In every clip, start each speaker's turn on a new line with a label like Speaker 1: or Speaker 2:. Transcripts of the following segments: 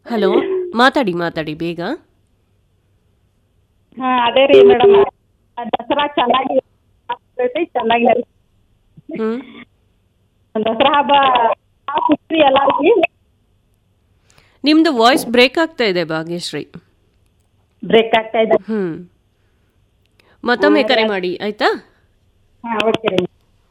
Speaker 1: Hello ಮಾತಾಡಿ ಮಾತಾಡಿ ಬೇಗ
Speaker 2: ಹಾ ಅದೇ ರೀ ಮೇಡಮ್ ದಸರಾ ಚೆನ್ನಾಗಿ ಆಗ್ತೈತಿ ಚೆನ್ನಾಗಿ ನಡೀತೈತಿ.
Speaker 1: ಹ್ಮ್
Speaker 2: ದಸರಾ ಹಬ್ಬ ಆ ಖುಷಿ ಎಲ್ಲಾರ್ಗಿ
Speaker 1: ನಿಮ್ದು ವಾಯ್ಸ್ ಬ್ರೇಕ್ ಆಗ್ತಾ ಇದೆ ಭಾಗ್ಯಶ್ರೀ
Speaker 2: ಬ್ರೇಕ್ ಆಗ್ತಾ ಇದೆ
Speaker 1: ಹ್ಮ್ ಮತ್ತೊಮ್ಮೆ ಕರೆ ಮಾಡಿ ಆಯ್ತಾ
Speaker 2: ಹಾ ಓಕೆ ರೀ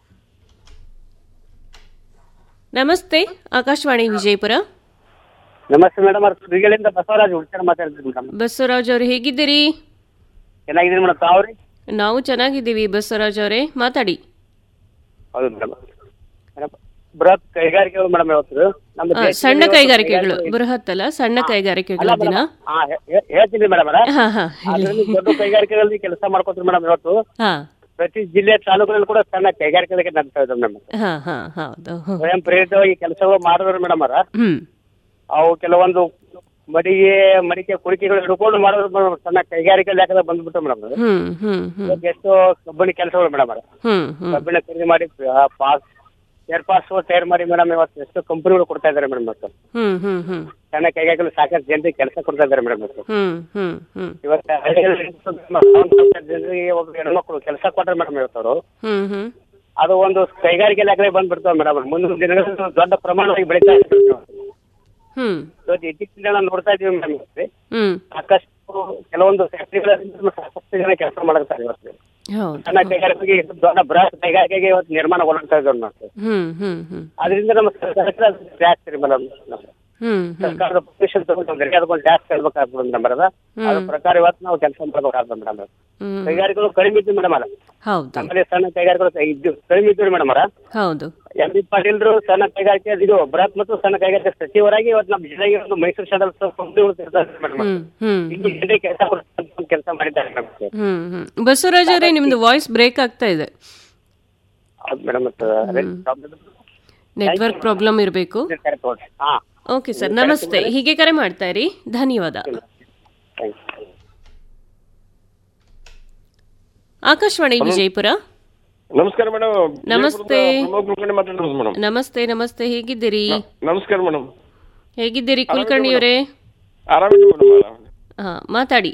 Speaker 1: ನಮಸ್ತೆ ಆಕಾಶವಾಣಿ ವಿಜಯಪುರ
Speaker 3: ನಮಸ್ತೆ ಮೇಡಮ್ ಅವ್ರು ಶ್ರೀಗಳಿಂದ ಬಸವರಾಜ್ ಹುಡ್ಕರ್ ಮಾತಾಡ್ತೀನಿ ಮೇಡಮ್
Speaker 1: ಬಸವರಾಜ್ ಅವ್ರು ಹೇಗಿದ್ದೀರಿ
Speaker 3: ಚೆನ್ನಾಗಿದ್ದೀನಿ ಮೇಡಮ್ ತಾವ್ರಿ
Speaker 1: ನಾವು ಚೆನ್ನಾಗಿದ್ದೀವಿ ಬಸವರಾಜ್ ಅವರೇ ಮಾತಾಡಿ
Speaker 3: ಹೌದು ಮೇಡಮ್ ಮೇಡಮ್ ಬೃಹತ್ ಕೈಗಾರಿಕೆಗಳು ಮೇಡಮ್ ಇವತ್ತು ನಮ್ಮ
Speaker 1: ಆ,
Speaker 3: ದೇಶದಲ್ಲಿ
Speaker 1: ಸಣ್ಣ
Speaker 3: ಇವತ್ತು
Speaker 1: ಕೈಗಾರಿಕೆಗಳು
Speaker 3: ಕೈಗಾರಿಕೆಗಳು-
Speaker 1: ಬೃಹತ್ ಅಲ್ಲ ಸಣ್ಣ ಕೈಗಾರಿಕೆಗಳ
Speaker 3: ಅಲ್ಲ
Speaker 1: ದಿನ
Speaker 3: ಮೇಡಮ್, ಹಾ ಹೇ- ಹೇ- ಹೇಳ್ತೀನಿ ಮೇಡಮ್ ಅವರ
Speaker 1: ಹಾ ಹಾ ಹೇಳಿ
Speaker 3: ಅದರಲ್ಲಿ ದೊಡ್ಡ ಕೈಗಾರಿಕೆಗಳಲ್ಲಿ ಕೆಲಸ ಮಾಡ್ಕೊತೀವಿ ಮೇಡಮ್ ಇವತ್ತು
Speaker 1: ಹಾ
Speaker 3: ಪ್ರತಿ ಜಿಲ್ಲೆ ತಾಲೂಕಿನಲ್ಲಿ ಕೂಡ ಸಣ್ಣ ಕೈಗಾರಿಕೆಗಳಿಗೆ ನಡ್ತಾ ಇದ್ದಾವೆ ಮೇಡಮ್
Speaker 1: ಹಾ ಹಾ ಹೌದು ಹ್ಮ್.
Speaker 3: ಸ್ವಯಂ ಪ್ರೇರಿತವಾಗಿ ಕೆಲಸಗಳು ಮಾಡಿದ್ರು ಮೇಡಮ್ ಅವರ
Speaker 1: ಹ್ಮ್
Speaker 3: ಅವು ಕೆಲವೊಂದು ಮಡಿಗೆ ಮಡಿಕೆ ಕುಡಿಕೆಗಳು ಹಿಡ್ಕೊಂಡು ಮಾಡೋದು ಮೇಡಮ್ ಸಣ್ಣ ಕೈಗಾರಿಕೆ ಲೆಕ್ಕದಾಗ ಬಂದ್ಬಿಟ್ಟು ಮೇಡಮ್
Speaker 1: ಹ್ಮ್ ಹ್ಮ್ ಹ್ಮ್
Speaker 3: ಇವತ್ತು ಎಷ್ಟೋ ಕಬ್ಬಣಿ ಕೆಲಸಗಳು ಮೇಡಮ್ ಅವರ
Speaker 1: ಹ್ಮ್ ಹ್ಮ್
Speaker 3: ಕಬ್ಬಿಣ ಖರೀದಿ ಮಾಡಿ ಆ, ಪಾಸ್ ಏರ್ ಪಾಸ್ ತಯಾರು ಮಾಡಿ ಮೇಡಮ್ ಇವತ್ತು ಎಷ್ಟು ಕಂಪನಿಗಳು ಕೊಡ್ತಾ ಇದ್ದಾರೆ ಮೇಡಮ್ ಇವತ್ತು
Speaker 1: ಹ್ಮ್ ಹ್ಮ್ ಹ್ಮ್
Speaker 3: ಸಣ್ಣ ಕೈಗಾರಿಕೆಗಳು ಸಾಕಷ್ಟು ಜನರಿಗೆ ಕೆಲಸ ಕೊಡ್ತಾ ಇದ್ದಾರೆ ಮೇಡಮ್ ಇವತ್ತು
Speaker 1: ಹ್ಮ್ ಹ್ಮ್ ಹ್ಮ್
Speaker 3: ಇವತ್ತು ಹಳ್ಳಿಗಳಲ್ಲಿ ಜನರಿಗೆ ಒಬ್ಬ ಹೆಣ್ಮಕ್ಳು ಕೆಲಸ ಕೊಟ್ಟರೆ ಮೇಡಮ್ ಇವತ್ತು ಅವರು
Speaker 1: ಹ್ಮ್ ಹ್ಮ್
Speaker 3: ಅದು ಒಂದು ಕೈಗಾರಿಕೆ ಲೆಕ್ಕದಲ್ಲಿ ಬಂದ್ಬಿಡ್ತಾವೆ ಮೇಡಮ್ ಮುಂದಿನ ದಿನಗಳಲ್ಲಿ ದೊಡ್ಡ ಪ್ರಮಾಣವಾಗಿ ಬೆಳೀತಾ ಇದ್ದಾರೆ
Speaker 1: ಹ್ಮ್
Speaker 3: ಇವತ್ತು ಇತ್ತೀಚಿನ ದಿನ ನೋಡ್ತಾ ಇದೀವಿ ಮೇಡಮ್ ಇವತ್ತು
Speaker 1: ಹ್ಮ್
Speaker 3: ಸಾಕಷ್ಟು ಕೆಲವೊಂದು ಫ್ಯಾಕ್ಟ್ರಿಗಳಲ್ಲಿ ಸಾಕಷ್ಟು ಜನ ಕೆಲಸ ಮಾಡ್ತಾರೆ ಇವತ್ತು
Speaker 1: ಹೌದು
Speaker 3: ಸಣ್ಣ ಕೈಗಾರಿಕೆಗೆ ಇದು ದೊಡ್ಡ ಬೃಹತ್ ಕೈಗಾರಿಕೆಗೆ ಇವತ್ತು ನಿರ್ಮಾಣಗೊಳ್ತಾ ಇದ್ದಾರೆ ನಾವು
Speaker 1: ಹ್ಮ್ ಹ್ಮ್ ಹ್ಮ್
Speaker 3: ಅದರಿಂದ ನಮ್ಮ ಸರ್ಕಾರ ಟ್ಯಾಕ್ಸ್ ರೀ ಮೇಡಮ್
Speaker 1: ಹ್ಮ್ ಹ್ಮ್
Speaker 3: ಸರ್ಕಾರದ ಪರ್ಮಿಷನ್ ತಗೊಂಡು ಒಂದು ಅದಕ್ಕೊಂದು ಟ್ಯಾಕ್ಸ್ ಕಟ್ಬೇಕಾಗ್ತದೆ ಮೇಡಮ್ ಅದ ಅದ್ರ ಪ್ರಕಾರ ಇವತ್ತು ನಾವು ಕೆಲಸ ಮಾಡ್ಬೇಕಾಗ್ತದೆ ಮೇಡಮ್
Speaker 1: ಹ್ಮ್
Speaker 3: ಕೈಗಾರಿಕೆಗಳು ಕಡಿಮೆ ಇದ್ದು ಮೇಡಮ್ ಅಲ್ಲ
Speaker 1: ಹೌದು
Speaker 3: ನಮ್ಮಲ್ಲಿ ಸಣ್ಣ ಕೈಗಾರಿಕೆಗಳು ಇದ್ದು ಕಡಿಮೆ ಇದ್ದು ಮೇಡಮ್ ಅರ
Speaker 1: ಹೌದು
Speaker 3: ಎಂ ಬಿ ಪಾಟೀಲ್ರು ಸಣ್ಣ ಕೈಗಾರಿಕೆ ಇದು ಬೃಹತ್ ಮತ್ತು ಸಣ್ಣ ಕೈಗಾರಿಕೆ ಸಚಿವರಾಗಿ ಇವತ್ತು ನಮ್ಮ ಜಿಲ್ಲೆಗೆ ಒಂದು Mysuru shuttle madam
Speaker 1: hmm hmm
Speaker 3: ಇಲ್ಲಿ ಜಿಲ್ಲೆ ಕೆಲಸ ಕೆಲಸ ಮಾಡಿದ್ದಾರೆ ಮೇಡಮ್
Speaker 1: ಹ್ಮ್ ಹ್ಮ್ ಬಸವರಾಜ್ ಅವರೇ ನಿಮ್ದು ವಾಯ್ಸ್ ಬ್ರೇಕ್ ಆಗ್ತಾ ಇದೆ
Speaker 3: ಹೌದು ಮೇಡಮ್
Speaker 1: ನೆಟ್ವರ್ಕ್ ಪ್ರಾಬ್ಲಮ್ ಇರಬೇಕು
Speaker 3: ಹಾ
Speaker 1: ಓಕೆ ಸರ್ ನಮಸ್ತೆ ಹೀಗೆ ಕರೆ ಮಾಡ್ತಾ ಇರಿ ಧನ್ಯವಾದ
Speaker 3: ಥ್ಯಾಂಕ್ ಯು
Speaker 1: ಆಕಾಶವಾಣಿ ವಿಜಯಪುರ
Speaker 4: ನಮಸ್ಕಾರ ಮೇಡಮ್
Speaker 1: ನಮಸ್ತೆ.
Speaker 4: ಪ್ರಮೋದ್ ಕುಲಕರ್ಣಿ ಮಾತಾಡೋದು ಮೇಡಮ್
Speaker 1: ನಮಸ್ತೆ ನಮಸ್ತೆ ಹೇಗಿದ್ದೀರಿ
Speaker 4: ನಮಸ್ಕಾರ ಮೇಡಮ್
Speaker 1: ಹೇಗಿದ್ದೀರಿ ಕುಲಕರ್ಣಿಯವರೇ
Speaker 4: ಆರಾಮಿದ್ದೀವಿ ಮೇಡಮ್ ಆರಾಮಿದ್ದೀವಿ.
Speaker 1: ಹಾ ಮಾತಾಡಿ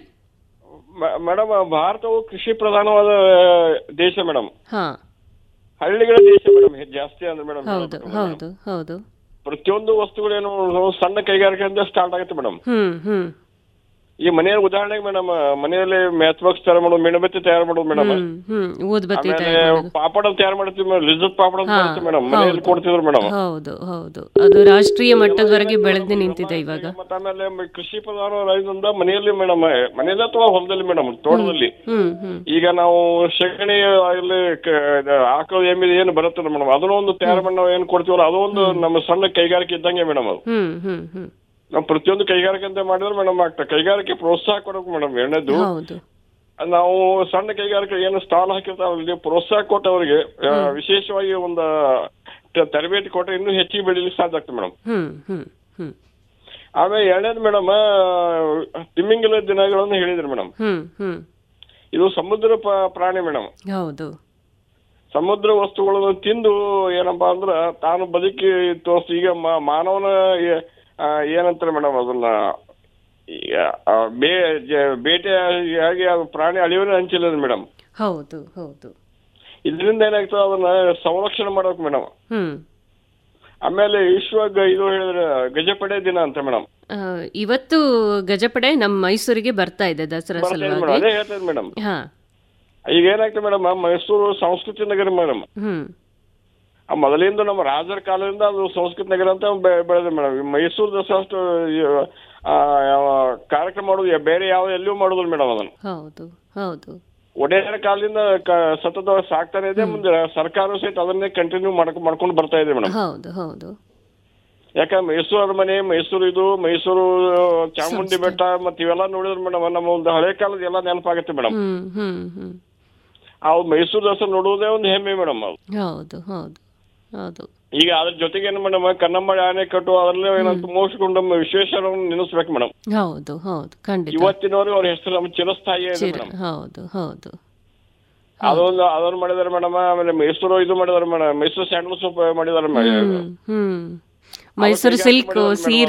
Speaker 4: ಮ- ಮೇಡಮ್ ಭಾರತವು ಕೃಷಿ ಪ್ರಧಾನವಾದ ದೇಶ ಮೇಡಮ್
Speaker 1: ಹಾ
Speaker 4: ಹಳ್ಳಿಗಳ ದೇಶ ಮೇಡಮ್ ಜಾಸ್ತಿ ಅಂದ್ರೆ ಮೇಡಮ್
Speaker 1: ಹೌದು ಹೌದು ಹೌದು
Speaker 4: ಪ್ರತಿಯೊಂದು ವಸ್ತುಗಳೇನು ಸಣ್ಣ ಕೈಗಾರಿಕೆಯಿಂದ ಸ್ಟಾರ್ಟ್ ಆಗುತ್ತೆ ಮೇಡಮ್
Speaker 1: ಹ್ಮ್ ಹ್ಮ್
Speaker 4: ಈ ಮನೆಯ ಉದಾಹರಣೆಗೆ ಮೇಡಮ್ ಮನೆಯಲ್ಲಿ ಮ್ಯಾಚ್ ಬಾಕ್ಸ್ ತಯಾರು ಮಾಡೋದು ಮೆಣಬತ್ತಿ ತಯಾರು ಮಾಡೋದು ಮೇಡಮ್
Speaker 1: ಹ್ಮ್ ಹ್ಮ್ ಊದ್ಬತ್ತಿ
Speaker 4: ಆಮೇಲೆ
Speaker 1: ತಯಾರು ಮಾಡೋದು.
Speaker 4: ಪಾಪಡ ತಯಾರು ಮಾಡ್ತೀವಿ ಮೇಡಮ್ ಲಿಜ್ಜತ್ ಪಾಪಡ ಅಂತ
Speaker 1: ಹಾ,
Speaker 4: ಬರುತ್ತೆ ಮೇಡಮ್ ಮನೆಯಲ್ಲಿ
Speaker 1: ಹೌದು.
Speaker 4: ಕೊಡ್ತಿದ್ರು ಮೇಡಮ್
Speaker 1: ಹೌದು ಹೌದು ಅದು ರಾಷ್ಟ್ರೀಯ ಮಟ್ಟದವರೆಗೆ ಬೆಳೆದು ನಿಂತಿದೆ ಇವಾಗ
Speaker 4: ಮತ್ತೆ ಆಮೇಲೆ ಮ- ಕೃಷಿ ಪ್ರಧಾನ ರಾಜ್ಯದಿಂದ ಮನೆಯಲ್ಲಿ ಮೇಡಮ್ ಮನೆಯಲ್ಲಿ ಅಥವಾ ಹೊಲದಲ್ಲಿ ಮೇಡಮ್ ತೋಟದಲ್ಲಿ
Speaker 1: ಹ್ಮ್ ಹ್ಮ್
Speaker 4: ಈಗ ನಾವು ಸೆಗಣಿ ಇಲ್ಲಿ ಆಕಳು ಎಮ್ಮೆ ಏನು ಬರುತ್ತೆ ಮೇಡಮ್ ಅದನ್ನ ಒಂದು ತಯಾರು ಮಾಡಿ ನಾವು ಏನ್ ಕೊಡ್ತೀವಲ್ಲ ಅದು ಒಂದು ನಮ್ಮ ಸಣ್ಣ ಕೈಗಾರಿಕೆ ಇದ್ದಂಗೆ ಮೇಡಮ್ ಅದು
Speaker 1: ಹ್ಮ್ ಹ್ಮ್ ಹ್ಮ್
Speaker 4: ನಾವು ಪ್ರತಿಯೊಂದು ಕೈಗಾರಿಕೆ ಅಂತ ಮಾಡಿದ್ರೆ ಮೇಡಮ್ ಆಗ್ತದೆ ಕೈಗಾರಿಕೆ ಪ್ರೋತ್ಸಾಹ ಕೊಡಬೇಕು ಮೇಡಮ್ ಎರಡನೇದು
Speaker 1: ಹೌದು
Speaker 4: ಅದ್ ನಾವು ಸಣ್ಣ ಕೈಗಾರಿಕೆ ಏನು ಸ್ಟಾಲ್ ಹಾಕಿರ್ತಾವಲ್ಲಿ ಪ್ರೋತ್ಸಾಹ ಕೊಟ್ಟು ಅವರಿಗೆ ಆ, ವಿಶೇಷವಾಗಿ ಒಂದು ತ- ತರಬೇತಿ ಕೊಟ್ಟರೆ ಇನ್ನೂ ಹೆಚ್ಚಿಗೆ ಬೆಳೀಲಿಕ್ಕೆ ಸಾಧ್ಯ ಆಗ್ತದೆ ಮೇಡಮ್
Speaker 1: ಹ್ಮ್ ಹ್ಮ್ ಹ್ಮ್
Speaker 4: ಆಮೇಲೆ ಎರಡನೇದು ಮೇಡಮ್ ತಿಮ್ಮಿಂಗಲ ದಿನಗಳನ್ನು ಹೇಳಿದ್ರು ಮೇಡಮ್
Speaker 1: ಹ್ಮ್ ಹ್ಮ್
Speaker 4: ಇದು ಸಮುದ್ರ ಪ- ಪ್ರಾಣಿ ಮೇಡಮ್
Speaker 1: ಹೌದು
Speaker 4: ಸಮುದ್ರ ವಸ್ತುಗಳನ್ನು ತಿಂದು ಏನಪ್ಪಾ ಅಂದ್ರ ತಾನು ಬದುಕಿ ತೋರಿಸಿ ಈಗ ಮ- ಮಾನವನ ಏ- ಆ, ಏನಂತಾರೆ ಮೇಡಮ್ ಅದನ್ನ ಈಗ ಆ, ಬೇ ಜ- ಬೇಟೆಯಾಗಿ ಅದು ಪ್ರಾಣಿ ಅಳಿಯೋನೇ ಹಂಚಿಲ್ಲ ಮೇಡಮ್
Speaker 1: ಹೌದು ಹೌದು
Speaker 4: ಇದರಿಂದ ಏನಾಗ್ತದೆ ಅದನ್ನ ಸಂರಕ್ಷಣೆ ಮಾಡ್ಬೇಕು ಮೇಡಮ್
Speaker 1: ಹ್ಮ್
Speaker 4: ಆಮೇಲೆ ವಿಶ್ವ ಗ- ಇದು ಹೇಳಿದ್ರೆ ಗಜಪಡೆ ದಿನ ಅಂತ ಮೇಡಮ್
Speaker 1: ಆ, ಇವತ್ತು ಗಜಪಡೆ ನಮ್ಮ ಮೈಸೂರಿಗೆ ಬರ್ತಾ ಇದೆ ದಸರಾ
Speaker 4: ಬರ್ತಾ ಇದೆ ಮೇಡಮ್
Speaker 1: ಸಲುವಾಗಿ
Speaker 4: ಅದೇ ಹೇಳ್ತೇನೆ ಮೇಡಮ್
Speaker 1: ಹಾ
Speaker 4: ಈಗ ಏನಾಗ್ತದೆ ಮೇಡಮ್ ಮೈಸೂರು ಸಂಸ್ಕೃತಿ ನಗರ ಮೇಡಮ್
Speaker 1: ಹ್ಮ್
Speaker 4: ಆ ಮೊದಲಿಂದ ನಮ್ಮ ರಾಜರ ಕಾಲದಿಂದ ಅದು ಸಂಸ್ಕೃತ ನಗರ ಅಂತ ಬೆ- ಬೆಳೆದಿದೆ ಮೇಡಮ್ ಈ ಮೈಸೂರು ದಸರಾ ಅಷ್ಟು ಆ, ಯಾವ ಕಾರ್ಯಕ್ರಮ ಮಾಡೋದು ಯಾ- ಬೇರೆ ಯಾವ ಎಲ್ಲಿಯೂ ಮಾಡೋದಿಲ್ಲ ಮೇಡಮ್ ಅದನ್ನು
Speaker 1: ಹೌದು ಹೌದು
Speaker 4: ಒಡೆಯರ ಕಾಲದಿಂದ ಕ- ಸತತವಾಗಿ ಸಾಕ್ತಾನೆ ಇದೆ ಮುಂದೆ ಸರ್ಕಾರ ಸಹಿತ ಅದನ್ನೇ ಕಂಟಿನ್ಯೂ ಮಾಡ್ಕೊ ಮಾಡ್ಕೊಂಡು ಬರ್ತಾ ಇದೆ ಮೇಡಮ್
Speaker 1: ಹೌದು ಹೌದು
Speaker 4: ಯಾಕಂದ್ರೆ ಮೈಸೂರು ಅರಮನೆ ಮೈಸೂರು ಇದು ಮೈಸೂರು ಚಾಮುಂಡಿ ಬೆಟ್ಟ ಮತ್ತೆ ಇವೆಲ್ಲ ನೋಡಿದ್ರೆ ಮೇಡಮ್ ನಮ್ಮ ಒಂದು ಹಳೆ ಕಾಲದ ಎಲ್ಲ ನೆನಪಾಗುತ್ತೆ ಮೇಡಮ್
Speaker 1: ಹ್ಮ್ ಹ್ಮ್ ಹ್ಮ್
Speaker 4: ಆ ಮೈಸೂರು ದಸರಾ ನೋಡುವುದೇ ಒಂದು ಹೆಮ್ಮೆ ಮೇಡಮ್ ಅದು
Speaker 1: ಹೌದು ಹೌದು ಹೌದು
Speaker 4: ಈಗ ಅದ್ರ ಜೊತೆಗೆ ಏನು ಮೇಡಮ್ ಕನ್ನಂಬಾಡಿ ಆಣೆಕಟ್ಟು ಅದರಲ್ಲೇ ಏನಂತ ಮೋಸಗೊಂಡ ವಿಶ್ವೇಶ್ವರವನ್ನು ನೆನೆಸ್ಬೇಕು ಮೇಡಮ್
Speaker 1: ಹೌದು ಹೌದು ಖಂಡಿತ
Speaker 4: ಇವತ್ತಿನವರೆಗೂ ಅವ್ರ ಹೆಸರು ನಮ್ಮ ಚಿರಸ್ಥಾಯಿ ಇದೆ
Speaker 1: ಚಿರ
Speaker 4: ಮೇಡಮ್
Speaker 1: ಹೌದು ಹೌದು
Speaker 4: ಅದೊಂದು ಅದನ್ನ ಮಾಡಿದಾರೆ ಮೇಡಮ್ ಆಮೇಲೆ ಮೈಸೂರು ಇದು ಮಾಡಿದಾರೆ ಮೇಡಮ್ ಮೈಸೂರು ಸ್ಯಾಂಡಲ್ ಸೋಪ್ ಮಾಡಿದಾರೆ madam
Speaker 1: hmm hmm Mysuru silk ಸೀರೆ